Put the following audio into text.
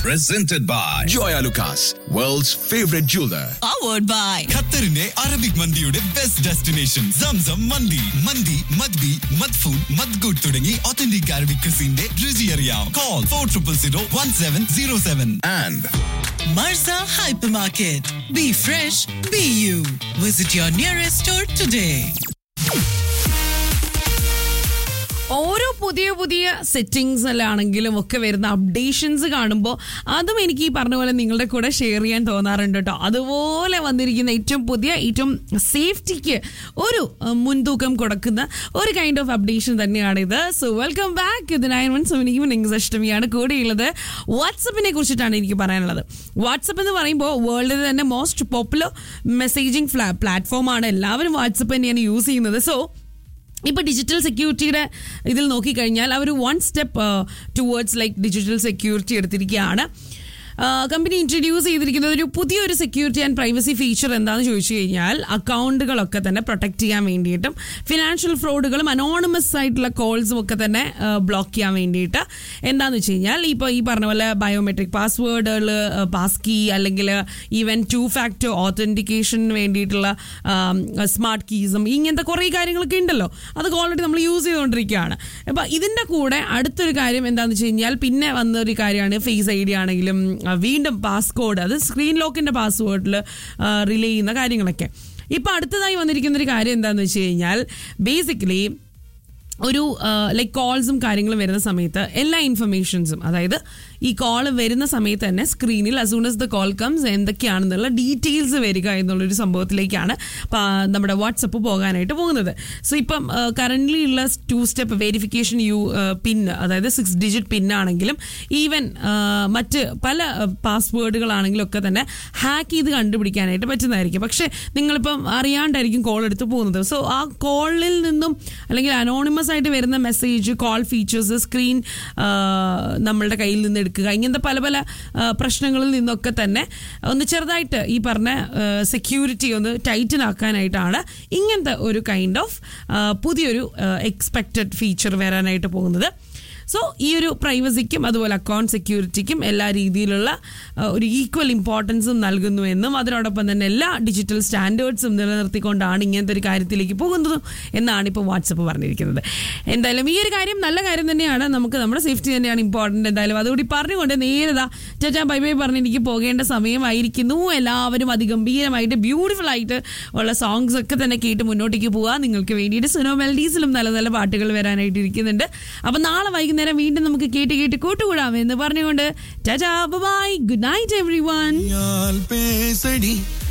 presented by Joya Lucas, world's favorite jeweler. powered by ഖത്തറിന്റെ Arabic മന്തിയുടെ best destination Zamzam മന്തി മന്തി മദ്ബി മദ്ഫൂൻ മദ്ഗുഡ് തുടങ്ങി ഒത്തന്റിക് അറബിക് ക്രിസിന്റെ രുചി അറിയാം call four triple zero one seven zero seven And Marza Hypermarket. Be fresh, be you. Visit your nearest store today. ഓരോ പുതിയ പുതിയ സെറ്റിങ്സിലാണെങ്കിലും ഒക്കെ വരുന്ന അപ്ഡേഷൻസ് കാണുമ്പോൾ അതും എനിക്ക് ഈ പറഞ്ഞ പോലെ നിങ്ങളുടെ കൂടെ ഷെയർ ചെയ്യാൻ തോന്നാറുണ്ട് കേട്ടോ അതുപോലെ വന്നിരിക്കുന്ന ഏറ്റവും പുതിയ ഏറ്റവും സേഫ്റ്റിക്ക് ഒരു അഹ്, മുൻതൂക്കം കൊടുക്കുന്ന ഒരു കൈൻഡ് ഓഫ് അപ്ഡേഷൻ തന്നെയാണിത് സോ വെൽക്കം ബാക്ക് ഇത് നയൻ വൺ സെവൻ ഈവനിങ്സ് അഷ്ടമിയാണ് കൂടെയുള്ളത് വാട്സപ്പിനെ കുറിച്ചിട്ടാണ് എനിക്ക് പറയാനുള്ളത് വാട്സപ്പ് എന്ന് പറയുമ്പോൾ വേൾഡിൽ തന്നെ മോസ്റ്റ് പോപ്പുലർ മെസ്സേജിങ് പ്ലാറ്റ്ഫോമാണ് എല്ലാവരും വാട്സപ്പ് തന്നെയാണ് യൂസ് ചെയ്യുന്നത് സോ ഇപ്പോൾ ഡിജിറ്റൽ സെക്യൂരിറ്റിയുടെ ഇതിൽ നോക്കിക്കഴിഞ്ഞാൽ അവർ one step towards like digital security എടുത്തിരിക്കുകയാണ് കമ്പനി ഇൻട്രൊഡ്യൂസ് ചെയ്തിരിക്കുന്നത് ഒരു പുതിയൊരു സെക്യൂരിറ്റി ആൻഡ് പ്രൈവസി ഫീച്ചർ എന്താണെന്ന് ചോദിച്ചു കഴിഞ്ഞാൽ അക്കൗണ്ടുകളൊക്കെ തന്നെ പ്രൊട്ടക്ട് ചെയ്യാൻ വേണ്ടിയിട്ടും ഫിനാൻഷ്യൽ ഫ്രോഡുകളും അനോണിമസ് ആയിട്ടുള്ള കോൾസും ഒക്കെ തന്നെ ബ്ലോക്ക് ചെയ്യാൻ വേണ്ടിയിട്ട് എന്താണെന്ന് വെച്ച് കഴിഞ്ഞാൽ ഇപ്പോൾ ഈ പറഞ്ഞ പോലെ ബയോമെട്രിക് പാസ്വേഡുകൾ പാസ് കീ അല്ലെങ്കിൽ ഈവൻ ടു ഫാക്ടർ ഓത്തൻറ്റിക്കേഷന് വേണ്ടിയിട്ടുള്ള സ്മാർട്ട് കീസും ഇങ്ങനത്തെ കുറേ കാര്യങ്ങളൊക്കെ ഉണ്ടല്ലോ അതൊക്കെ ഓൾറെഡി നമ്മൾ യൂസ് ചെയ്തുകൊണ്ടിരിക്കുകയാണ് അപ്പോൾ ഇതിൻ്റെ കൂടെ അടുത്തൊരു കാര്യം എന്താണെന്ന് വെച്ച് കഴിഞ്ഞാൽ പിന്നെ വന്ന ഒരു കാര്യമാണ് ഫേസ് ഐ ഡി ആണെങ്കിലും ആ, വീണ്ടും പാസ്കോഡ് അത് സ്ക്രീൻ ലോക്കിൻ്റെ പാസ്വേഡിൽ റിലേ ചെയ്യുന്ന കാര്യങ്ങളൊക്കെ ഇപ്പോൾ അടുത്തതായി വന്നിരിക്കുന്ന ഒരു കാര്യം എന്താണെന്ന് വെച്ച് കഴിഞ്ഞാൽ ബേസിക്കലി ഒരു ലൈക്ക് കോൾസും കാര്യങ്ങളും വരുന്ന സമയത്ത് എല്ലാ ഇൻഫർമേഷൻസും അതായത് ഈ കോൾ വരുന്ന സമയത്ത് തന്നെ സ്ക്രീനിൽ as soon as the call comes എന്തൊക്കെയാണെന്നുള്ള ഡീറ്റെയിൽസ് വരിക എന്നുള്ളൊരു സംഭവത്തിലേക്കാണ് പ- നമ്മുടെ വാട്സപ്പ് പോകാനായിട്ട് പോകുന്നത് സോ ഇപ്പം കറൻ്റ്ലി ഉള്ള two step verification you pin അതായത് സിക്സ് ഡിജിറ്റ് പിൻ ആണെങ്കിലും ഈവൻ മറ്റ് പല പാസ്വേഡുകളാണെങ്കിലും ഒക്കെ തന്നെ ഹാക്ക് ചെയ്ത് കണ്ടുപിടിക്കാനായിട്ട് പറ്റുന്നതായിരിക്കും പക്ഷേ നിങ്ങളിപ്പം അറിയാണ്ടായിരിക്കും കോൾ എടുത്ത് പോകുന്നത് സോ ആ കോളിൽ നിന്നും അല്ലെങ്കിൽ അനോണിമസ് ആയിട്ട് വരുന്ന മെസ്സേജ് കോൾ ഫീച്ചേഴ്സ് സ്ക്രീൻ നമ്മളുടെ കയ്യിൽ നിന്ന് എടുക്കുക ഇങ്ങനത്തെ പല പല ആ, പ്രശ്നങ്ങളിൽ നിന്നൊക്കെ തന്നെ ഒന്ന് ചെറുതായിട്ട് ഈ പറഞ്ഞ സെക്യൂരിറ്റി ഒന്ന് ടൈറ്റൻ ആക്കാനായിട്ടാണ് ഇങ്ങനത്തെ ഒരു കൈൻഡ് ഓഫ് പുതിയൊരു എക്സ്പെക്റ്റഡ് ഫീച്ചർ വരാനായിട്ട് പോകുന്നത് സോ ഈ ഒരു പ്രൈവസിക്കും അതുപോലെ അക്കൗണ്ട് സെക്യൂരിറ്റിക്കും എല്ലാ രീതിയിലുള്ള ആ, ഒരു ഈക്വൽ ഇമ്പോർട്ടൻസും നൽകുന്നു എന്നും അതിനോടൊപ്പം തന്നെ എല്ലാ ഡിജിറ്റൽ സ്റ്റാൻഡേർഡ്സും നിലനിർത്തിക്കൊണ്ടാണ് ഇങ്ങനത്തെ ഒരു കാര്യത്തിലേക്ക് പോകുന്നതും എന്നാണ് ഇപ്പോൾ വാട്സപ്പ് പറഞ്ഞിരിക്കുന്നത് എന്തായാലും ഈ ഒരു കാര്യം നല്ല കാര്യം തന്നെയാണ് നമുക്ക് നമ്മുടെ സേഫ്റ്റി തന്നെയാണ് ഇമ്പോർട്ടൻ്റ് എന്തായാലും അതുകൂടി പറഞ്ഞുകൊണ്ട് നേരതാ ചേച്ചാ ബൈ ബൈ പറഞ്ഞ് എനിക്ക് പോകേണ്ട സമയമായിരിക്കുന്നു എല്ലാവരും അതിഗംഭീരമായിട്ട് ബ്യൂട്ടിഫുൾ ആയിട്ട് ഉള്ള സോങ്സ് ഒക്കെ തന്നെ കേട്ട് മുന്നോട്ടേക്ക് പോവുക നിങ്ങൾക്ക് വേണ്ടിയിട്ട് സുനോ മെലഡീസിലും നല്ല നല്ല പാട്ടുകൾ വരാനായിട്ട് ഇരിക്കുന്നുണ്ട് അപ്പം നാളെ വൈകുന്നേരം വീണ്ടും നമുക്ക് കേട്ട് കേട്ട് കൂട്ടുകൂടാം എന്ന് പറഞ്ഞുകൊണ്ട് tata bye good night everyone പേസടി